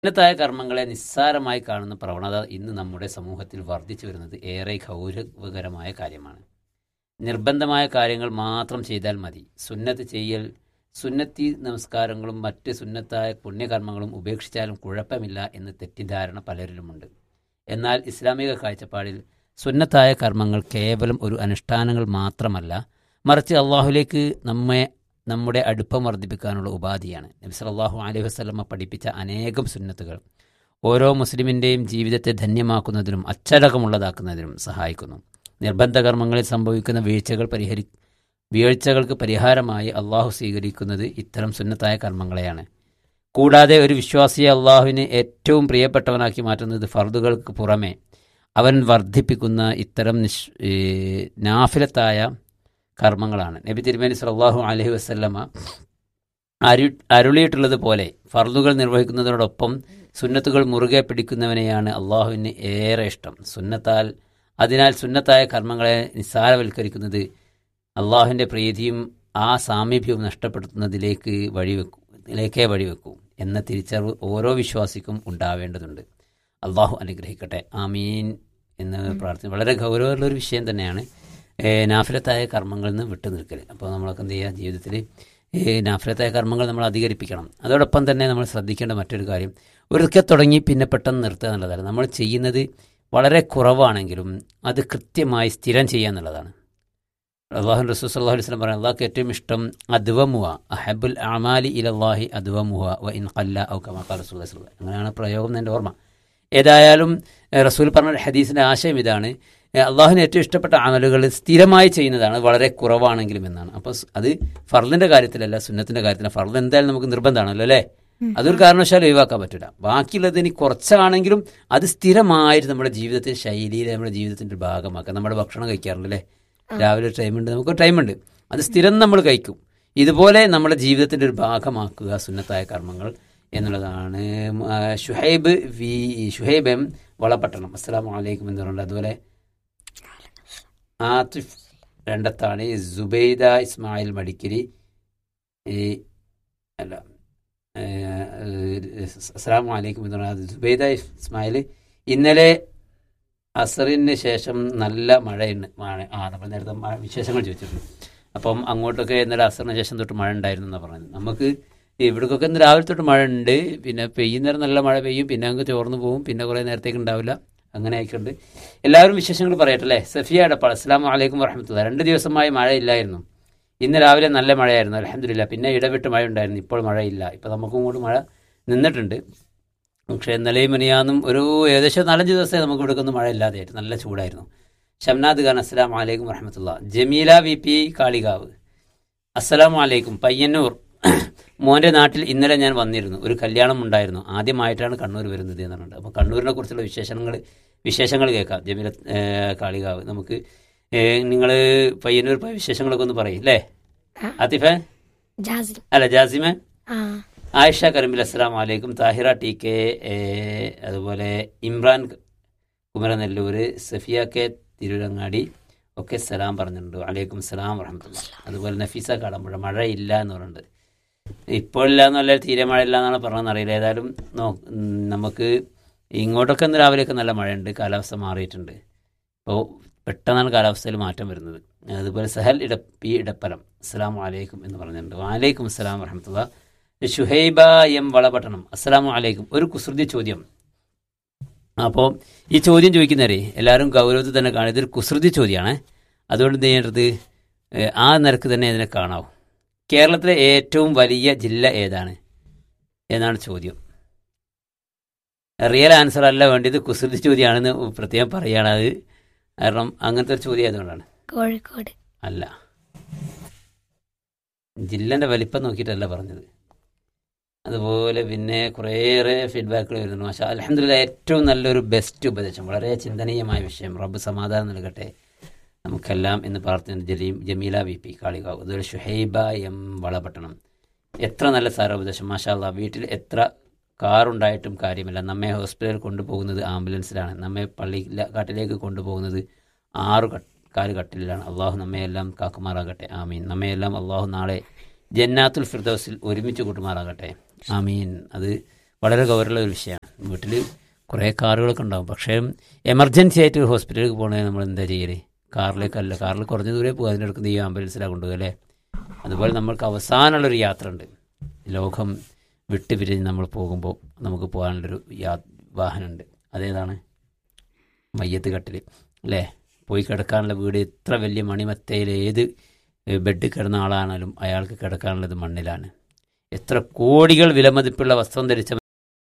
സുന്നത്തായ കർമ്മങ്ങളെ നിസ്സാരമായി കാണുന്ന പ്രവണത ഇന്ന് നമ്മുടെ സമൂഹത്തിൽ വർദ്ധിച്ചു വരുന്നത് ഏറെ ഗൗരവകരമായ കാര്യമാണ് നിർബന്ധമായ കാര്യങ്ങൾ മാത്രം ചെയ്താൽ മതി സുന്നത്ത് ചെയ്യൽ സുന്നത്തി നമസ്കാരങ്ങളും മറ്റ് സുന്നത്തായ പുണ്യകർമ്മങ്ങളും ഉപേക്ഷിച്ചാലും കുഴപ്പമില്ല എന്ന് തെറ്റിദ്ധാരണ പലരിലുമുണ്ട് എന്നാൽ ഇസ്ലാമിക കാഴ്ചപ്പാടിൽ സുന്നത്തായ കർമ്മങ്ങൾ കേവലം ഒരു അനുഷ്ഠാനങ്ങൾ മാത്രമല്ല മറിച്ച് അള്ളാഹുലേക്ക് നമ്മെ നമ്മുടെ അടുപ്പം വർദ്ധിപ്പിക്കാനുള്ള ഉപാധിയാണ് നബി സല്ലല്ലാഹു അലൈഹി വസല്ലമ പഠിപ്പിച്ച അനേകം സുന്നത്തുകൾ ഓരോ മുസ്ലിമിൻ്റെയും ജീവിതത്തെ ധന്യമാക്കുന്നതിനും അച്ചടക്കമുള്ളതാക്കുന്നതിനും സഹായിക്കുന്നു നിർബന്ധ കർമ്മങ്ങളിൽ സംഭവിക്കുന്ന വീഴ്ചകൾ പരിഹരി വീഴ്ചകൾക്ക് പരിഹാരമായി അള്ളാഹു സ്വീകരിക്കുന്നത് ഇത്തരം സുന്നത്തായ കർമ്മങ്ങളെയാണ് കൂടാതെ ഒരു വിശ്വാസിയെ അള്ളാഹുവിന് ഏറ്റവും പ്രിയപ്പെട്ടവനാക്കി മാറ്റുന്നത് ഫർദുകൾക്ക് പുറമെ അവൻ വർദ്ധിപ്പിക്കുന്ന ഇത്തരം നിഷ് ഏ, നാഫിലത്തായ കർമ്മങ്ങളാണ് നബി തിരുമേനി സല്ലല്ലാഹു അലൈഹി വസല്ലമ അരു അരുളിയിട്ടുള്ളത് പോലെ ഫർദുകൾ നിർവഹിക്കുന്നതോടൊപ്പം സുന്നത്തുകൾ മുറുകെ പിടിക്കുന്നവനെയാണ് അള്ളാഹുവിന് ഏറെ ഇഷ്ടം സുന്നത്താൽ അതിനാൽ സുന്നത്തായ കർമ്മങ്ങളെ നിസ്സാരവൽക്കരിക്കുന്നത് അള്ളാഹുവിൻ്റെ പ്രീതിയും ആ സാമീപ്യവും നഷ്ടപ്പെടുത്തുന്നതിലേക്ക് വഴിവെക്കും ഇതിലേക്കേ വഴിവെക്കൂ എന്ന തിരിച്ചറിവ് ഓരോ വിശ്വാസിക്കും ഉണ്ടാവേണ്ടതുണ്ട് അള്ളാഹു അനുഗ്രഹിക്കട്ടെ ആമീൻ എന്ന് പ്രാർത്ഥന വളരെ ഗൗരവമുള്ള ഒരു വിഷയം തന്നെയാണ് ഏഹ് നാഫിലത്തായ കർമ്മങ്ങളിൽ നിന്ന് വിട്ടു നിൽക്കൽ അപ്പോൾ നമ്മളൊക്കെ എന്ത് ചെയ്യുക ജീവിതത്തിൽ ഈ നാഫിലത്തായ കർമ്മങ്ങൾ നമ്മൾ അധികരിപ്പിക്കണം അതോടൊപ്പം തന്നെ നമ്മൾ ശ്രദ്ധിക്കേണ്ട മറ്റൊരു കാര്യം ഒരിക്കൽ തുടങ്ങി പിന്നെ പെട്ടെന്ന് നിർത്തുക എന്നുള്ളതാണ് നമ്മൾ ചെയ്യുന്നത് വളരെ കുറവാണെങ്കിലും അത് കൃത്യമായി സ്ഥിരം ചെയ്യുക എന്നുള്ളതാണ് അള്ളാഹു റസൂൽ സല്ലാഹു അലൈഹി സ്വലം പറയുന്നത് അള്ളാഹ്ക്ക് ഏറ്റവും ഇഷ്ടം അദ്വമുഹ അഹബുൽ അമാലി ഇലല്ലാഹി അദ്വമുഹ വ ഇൻ ഖല്ല ഔ കമാ റസൂൽ സ്വല്ലം അങ്ങനെയാണ് പ്രയോഗം എൻ്റെ ഓർമ്മ ഏതായാലും ഏഹ്, റസൂൽ പറഞ്ഞ ഒരു ഹദീസിൻ്റെ ആശയം ഇതാണ് ഏഹ്, അള്ളാഹുവിന് ഏറ്റവും ഇഷ്ടപ്പെട്ട അമലുകൾ സ്ഥിരമായി ചെയ്യുന്നതാണ് വളരെ കുറവാണെങ്കിലും എന്നാണ് അപ്പോൾ സ് അത് ഫർദിൻ്റെ കാര്യത്തിലല്ല സുന്നത്തിൻ്റെ കാര്യത്തിലല്ല ഫർദ് എന്തായാലും നമുക്ക് നിർബന്ധമാണല്ലോ അല്ലേ അതൊരു കാരണവശാലും ഒഴിവാക്കാൻ പറ്റില്ല ബാക്കിയുള്ളത് ഇനി കുറച്ചാണെങ്കിലും അത് സ്ഥിരമായിട്ട് നമ്മുടെ ജീവിതത്തിൻ്റെ ശൈലിയിൽ നമ്മുടെ ജീവിതത്തിൻ്റെ ഒരു ഭാഗമാക്കാം നമ്മുടെ ഭക്ഷണം കഴിക്കാറുണ്ട് അല്ലേ രാവിലെ ടൈമുണ്ട് നമുക്ക് ടൈമുണ്ട് അത് സ്ഥിരം നമ്മൾ കഴിക്കും ഇതുപോലെ നമ്മുടെ ജീവിതത്തിൻ്റെ ഒരു ഭാഗമാക്കുക സുന്നത്തായ കർമ്മങ്ങൾ എന്നുള്ളതാണ് ആ, ഷുഹൈബ് വി ഷുഹൈബ് എം വളപട്ടണം അസ്സാം വലൈക്കും എന്ന് പറഞ്ഞിട്ട് അതുപോലെ ആത്തിഫ് രണ്ടത്താണ് സുബൈദ ഇസ്മായിൽ മടിക്കരി ഈ അല്ല അസ്സാം വലൈക്കും എന്ന് പറഞ്ഞാൽ സുബൈദ ഇസ്മായിൽ ഇന്നലെ അസറിന് ശേഷം നല്ല മഴയുണ്ട് മഴ ആ നമ്മൾ നേരത്തെ മഴ വിശേഷങ്ങൾ ചോദിച്ചിട്ടുണ്ട് അപ്പം അങ്ങോട്ടൊക്കെ ഇന്നലെ അസറിന് ശേഷം തൊട്ട് മഴ ഉണ്ടായിരുന്നു എന്നാണ് പറഞ്ഞത് നമുക്ക് ഇവിടേക്കൊക്കെ ഇന്ന് രാവിലെ തൊട്ട് മഴ ഉണ്ട് പിന്നെ പെയ്യുന്നേരം നല്ല മഴ പെയ്യും പിന്നെ അങ്ങ് ചോർന്നു പോകും പിന്നെ കുറേ നേരത്തേക്ക് ഉണ്ടാവില്ല അങ്ങനെ ആയിക്കൊണ്ട് എല്ലാവരും വിശേഷങ്ങൾ പറയട്ടെ അല്ലേ സഫിയ അടപ്പാൾ അസ്സാം വലൈക്കും വറഹമത്തുള്ള രണ്ട് ദിവസമായി മഴയില്ലായിരുന്നു ഇന്ന് രാവിലെ നല്ല മഴയായിരുന്നു അലഹമില്ല പിന്നെ ഇടവിട്ട് മഴ ഉണ്ടായിരുന്നു ഇപ്പോൾ മഴയില്ല ഇപ്പോൾ നമുക്കും കൂടി മഴ നിന്നിട്ടുണ്ട് പക്ഷേ ഇന്നലെയും മിനിയാന്നും ഒരു ഏകദേശം നാലഞ്ച് ദിവസമേ നമുക്ക് ഇവിടെ മഴ ഇല്ലാതെയായിട്ട് നല്ല ചൂടായിരുന്നു ഷംനാദ് ഖാൻ അസ്സലാം വലൈക്കും വറഹമത്തുള്ള ജമീല വി പി കാളികാവ് അസ്സലാം വലൈക്കും പയ്യന്നൂർ മോൻ്റെ നാട്ടിൽ ഇന്നലെ ഞാൻ വന്നിരുന്നു ഒരു കല്യാണം ഉണ്ടായിരുന്നു ആദ്യമായിട്ടാണ് കണ്ണൂർ വരുന്നത് എന്ന് പറഞ്ഞിട്ട് അപ്പോൾ കണ്ണൂരിനെ കുറിച്ചുള്ള വിശേഷങ്ങൾ വിശേഷങ്ങൾ കേൾക്കാം ജമീല ഏഹ്, കാളികാവ് നമുക്ക് നിങ്ങൾ പയ്യന്നൂർ പോയ വിശേഷങ്ങളൊക്കെ ഒന്ന് പറയും അല്ലേ ആതിഫേ ജാസിം അല്ല ജാസിമേ ആ ആയിഷ കരീമിൽ അസ്സലാം വലൈക്കും താഹിറ ടി കെ ഏ, അതുപോലെ ഇമ്രാൻ കുമരനെല്ലൂർ സഫിയ കെ തിരുരങ്ങാടി ഒക്കെ സലാം പറഞ്ഞിട്ടുണ്ട് വലൈക്കും സലാം വറഹമത്തുള്ള അതുപോലെ നഫീസ കാടമ്പുഴ മഴയില്ല എന്ന് പറഞ്ഞിട്ടുണ്ട് ഇപ്പോഴില്ല എന്നല്ല തീരെ മഴയില്ല എന്നാണ് പറഞ്ഞതെന്ന് അറിയില്ല ഏതായാലും നോ ഉം, നമുക്ക് ഇങ്ങോട്ടൊക്കെ ഇന്ന് രാവിലെയൊക്കെ നല്ല മഴയുണ്ട് കാലാവസ്ഥ മാറിയിട്ടുണ്ട് അപ്പോൾ പെട്ടെന്നാണ് കാലാവസ്ഥയിൽ മാറ്റം വരുന്നത് അതുപോലെ സഹൽ ഇട പി ഇടപ്പലം അസ്സലാം വലൈക്കും എന്ന് പറഞ്ഞിട്ടുണ്ട് വാലൈക്കും അസ്സലാം വറഹമത്തുള്ള ഷുഹൈബ എം വളപട്ടണം അസ്സലാമു അലൈക്കും ഒരു കുസൃതി ചോദ്യം അപ്പോൾ ഈ ചോദ്യം ചോദിക്കുന്നവരെ എല്ലാവരും ഗൗരവത്തിൽ തന്നെ കാണും ഇതൊരു കുസൃതി ചോദ്യമാണ് അതുകൊണ്ട് എന്ത് ചെയ്യേണ്ടത് ഏ, ആ നിരക്ക് തന്നെ ഇതിനെ കാണാവൂ കേരളത്തിലെ ഏറ്റവും വലിയ ജില്ല ഏതാണ് എന്നാണ് ചോദ്യം റിയൽ ആൻസർ അല്ല വേണ്ടിയത് കുസൃതി ചോദ്യമാണെന്ന് പ്രത്യേകം പറയുകയാണ് അത് കാരണം അങ്ങനത്തെ ഒരു ചോദ്യം ആയതുകൊണ്ടാണ് കോഴിക്കോട് അല്ല ജില്ലൻ്റെ വലിപ്പം നോക്കിയിട്ടല്ല പറഞ്ഞത് അതുപോലെ പിന്നെ കുറേയേറെ ഫീഡ്ബാക്കുകൾ വരുന്നുണ്ട് മാഷാ അലഹമില്ല ഏറ്റവും നല്ലൊരു ബെസ്റ്റ് ഉപദേശം വളരെ ചിന്തനീയമായ വിഷയം റബ്ബ് സമാധാനം നൽകട്ടെ നമുക്കെല്ലാം എന്ന് പ്രാർത്ഥന ജലീം ജമീല വി പി കാളികാവ് അതുപോലെ ഷുഹൈബ എം വളപട്ടണം എത്ര നല്ല സാരോപദേശം മാഷാ അല്ലാ വീട്ടിൽ എത്ര കാറുണ്ടായിട്ടും കാര്യമില്ല നമ്മെ ഹോസ്പിറ്റലിൽ കൊണ്ടുപോകുന്നത് ആംബുലൻസിലാണ് നമ്മെ പള്ളി കാട്ടിലേക്ക് കൊണ്ടുപോകുന്നത് ആറ് കട്ട് കാല് കട്ടിലാണ് അള്ളാഹു നമ്മയെല്ലാം കാക്കുമാറാകട്ടെ ആമീൻ നമ്മയെല്ലാം അള്ളാഹു നാളെ ജന്നാത്തുൽ ഫിർദൗസിൽ ഒരുമിച്ച് കൂട്ടുമാറാകട്ടെ ആമീൻ അത് വളരെ ഗൗരവമുള്ള ഒരു വിഷയമാണ് വീട്ടിൽ കുറേ കാറുകളൊക്കെ ഉണ്ടാവും പക്ഷേ എമർജൻസി ആയിട്ട് ഒരു ഹോസ്പിറ്റലിലേക്ക് പോകണമെങ്കിൽ നമ്മൾ എന്താ ചെയ്യല് കാറിലേക്കല്ല കാറിൽ കുറഞ്ഞ ദൂരെ പോകുക അതിനെടുക്കുന്ന ഈ ആംബുലൻസിലാണ് കൊണ്ടുപോകുക അല്ലേ അതുപോലെ നമ്മൾക്ക് അവസാനമുള്ളൊരു യാത്ര ഉണ്ട് ലോകം വിട്ട് പിരിഞ്ഞ് നമ്മൾ പോകുമ്പോൾ നമുക്ക് പോകാനുള്ളൊരു യാ വാഹനമുണ്ട് അതേതാണ് മയ്യത്ത് കട്ടിൽ അല്ലേ പോയി കിടക്കാനുള്ള വീട് എത്ര വലിയ മണിമത്തയിൽ ഏത് ബെഡ് കിടന്ന ആളാണെങ്കിലും അയാൾക്ക് കിടക്കാനുള്ളത് മണ്ണിലാണ് എത്ര കോടികൾ വിലമതിപ്പുള്ള വസ്ത്രം ധരിച്ച